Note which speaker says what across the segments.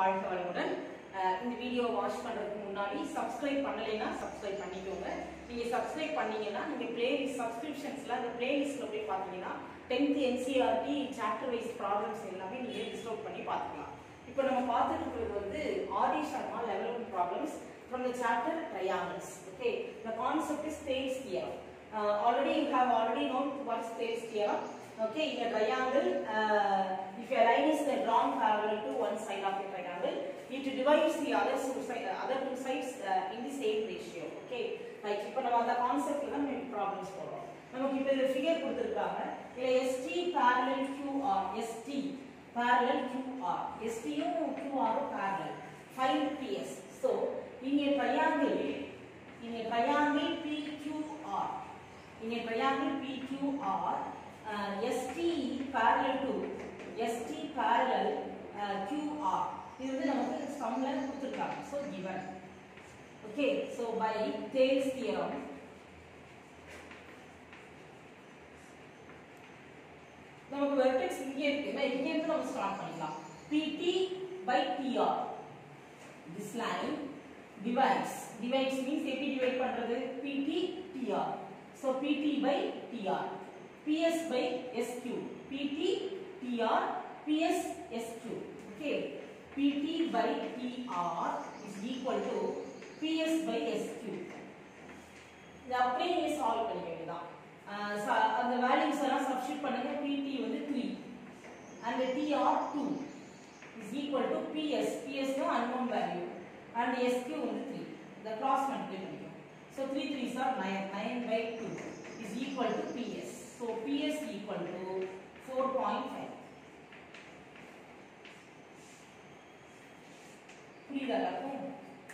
Speaker 1: வாழ்க வளமுடன் அஹ் இந்த வீடியோ வாட்ச் பண்றதுக்கு முன்னாடி சப்ஸ்கிரைப் பண்ணலைன்னா சப்ஸ்கிரைப் பண்ணிக்கோங்க நீங்க சப்ஸ்கிரைப் பண்ணீங்கன்னா நீங்க பிளேலிஸ்ட் சப்ஸ்கிரிப்ஷன்ஸ்ல அந்த பிளேலிஸ்ட்ல போய் பார்த்தீங்கன்னா tenth NCERT chapter wise problems எல்லாமே நீங்க லிஸ்ட் அவுட் பண்ணி பார்த்துக்கலாம் இப்போ நம்ம பார்த்துட்டு இருக்கிறது வந்து RD Sharma level one problems from the chapter triangles okay the concept is Thales theorem already you have already known what is Thales theorem. Okay, in a triangle, uh, if a line is uh, drawn parallel to one side of the triangle, it divides the other two side, uh, other two sides uh, in the same ratio. Okay, like இப்போ நம்ம அந்த கான்செப்ட்ல தான் நம்ம problems போறோம் நமக்கு இப்போ இந்த ஃபிகர் கொடுத்துருக்காங்க இல்ல ST parallel QR ST parallel QR ST யும் QR ம் parallel find PS so in a triangle in a triangle PQR in a triangle PQR, uh, ST parallel to ST parallel uh, QR. இது வந்து நமக்கு சம்ல கொடுத்துருக்காங்க so given okay so by Thales theorem நமக்கு vertex இங்கே இருக்கு நான் இங்கே இருந்து நம்ம ஸ்டார்ட் பண்ணிக்கலாம் PT by TR this line divides divides means எப்படி டிவைட் பண்றது PT TR So PT by TR, PS by SQ, PT, TR, PS, SQ. Okay, PT by TR is equal to PS by SQ. இது அப்படியே நீங்க solve பண்ணிக்க வேண்டியதான் அஹ் ச- அந்த values எல்லாம் சப்ஸ்டிட் பண்ணுங்க PT வந்து 3 and TR 2 is equal to PS. PS no unknown value and SQ வந்து 3. The cross multiply பண்ணிக்கணும். So 3 3s are 9. 9 by 2 is equal to PS. So PS equal to 4.5. புரியுதா எல்லாருக்கும்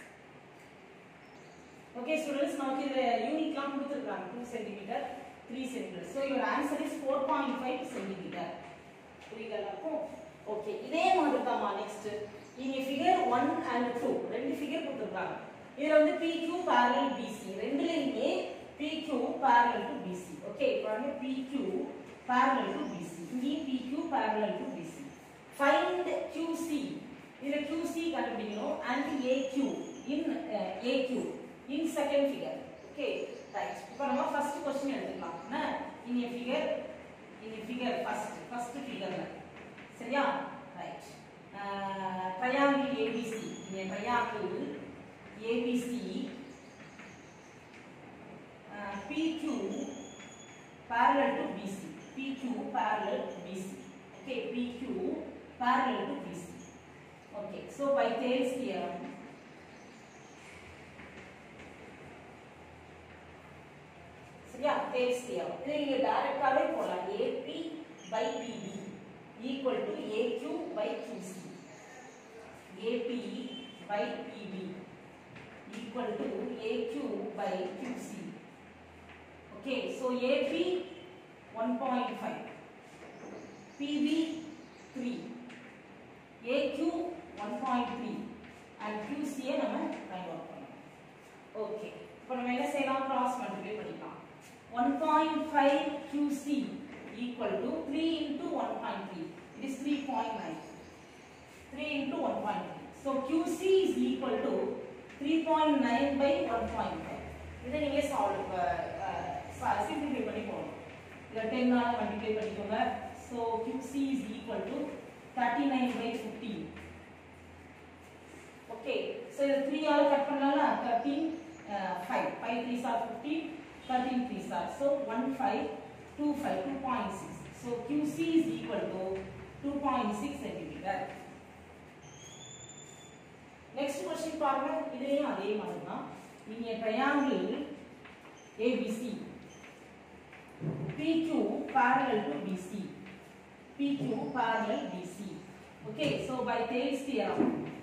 Speaker 1: ஓகே ஸ்டூடெண்ட்ஸ் நமக்கு இதுல யூனிட்லாம் கொடுத்துருக்காங்க two centimetre three centimetre so your answer is four point five centimetre புரியுதா எல்லாருக்கும் ஓகே இதே மாதிரி தான்மா நெக்ஸ்ட் இங்க ஃபிகர் ஒன் அண்ட் டூ ரெண்டு ஃபிகர் கொடுத்துருக்காங்க இதுல வந்து PQ parallel BC ரெண்டுலயுமே PQ parallel to BC okay பாருங்க PQ parallel to BC இங்கேயும் PQ parallel to BC find QC இதுல QC கண்டுபிடிக்கணும் and AQ in uh, AQ in second figure okay right இப்போ நம்ம ஃபர்ஸ்ட் क्वेश्चन எடுத்துக்கலாம் என்ன in a figure in a figure first first figure சரியா right triangle ABC in a triangle ABC uh, PQ parallel to BC. PQ parallel to BC. Okay, PQ parallel to BC. Okay, so by Thales theorem, சரியா Thales theorem. இதை நீங்க டைரக்டாவே போடலாம் AP by PB equal to AQ by QC. AP by PB equal to AQ by QC. Okay, so AP 1.5, PB 3, AQ 1.3 and QC யை நம்ம find out பண்ணணும். Okay, இப்போ நம்ம என்ன செய்யலாம் cross multiply பண்ணிக்கலாம் 1.5 QC equal to 3 into 1.3 it is 3.9 3 into 1.3 so QC is equal to 3.9 by 1.5 இதை நீங்க சால்வ் சிம்பிளிஃபை பண்ணி போகணும் இதை 10 ஆல மல்டிப்ளை பண்ணிக்கோங்க so QC is equal to 39 by 15 okay so இது 3 ஆல கட் பண்ணலாம்ல 13 5 5 3s are 15 13 3s are so 1 5 2 5 2.6 so QC is equal to 2.6 centimeter next question பாருங்க இதுலயும் அதே மாதிரி தான் நீங்க triangle ABC PQ parallel to BC PQ parallel BC okay so by Thales theorem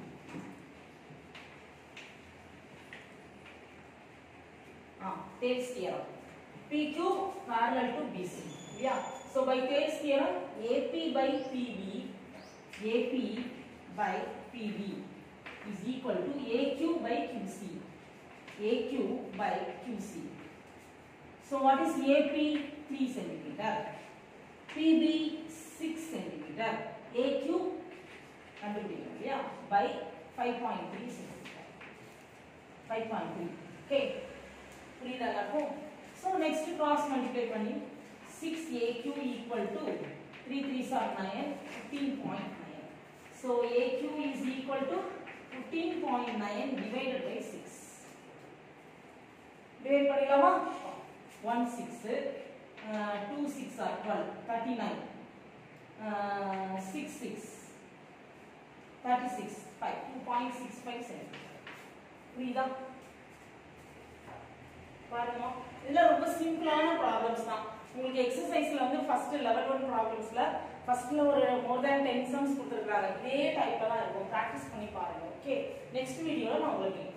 Speaker 1: ah Thales theorem PQ parallel to BC yeah so by Thales theorem AP by PB AP by PB is equal to AQ by QC. AQ by QC. So what is AP? 3 centimeter. PB 6 centimeter. AQ கண்டுபிடிக்கணும் இல்லையா by five point three sixty five point three okay புரியுதா எல்லாருக்கும் so next cross multiply பண்ணி six AQ equal to three three sir nine fifteen point nine so AQ is equal to fifteen point nine divided by six divide பண்ணிடலாமா one six two six are twelve thirty nine six six thirty six five two point six five seven புரியுதா பாருங்க இதெல்லாம் ரொம்ப சிம்பிளான problems தான் உங்களுக்கு எக்ஸசைஸ்ல வந்து first level one ப்ராப்ளம்ஸ்ல ஃபர்ஸ்ட்ல ஒரு மோர் தேன் டென் சம்ஸ் கொடுத்துருக்காங்க இதே டைப்ல தான் இருக்கும் ப்ராக்டிஸ் பண்ணி பாருங்க ஓகே நெக்ஸ்ட் வீடியோல நான் உங்களுக்கு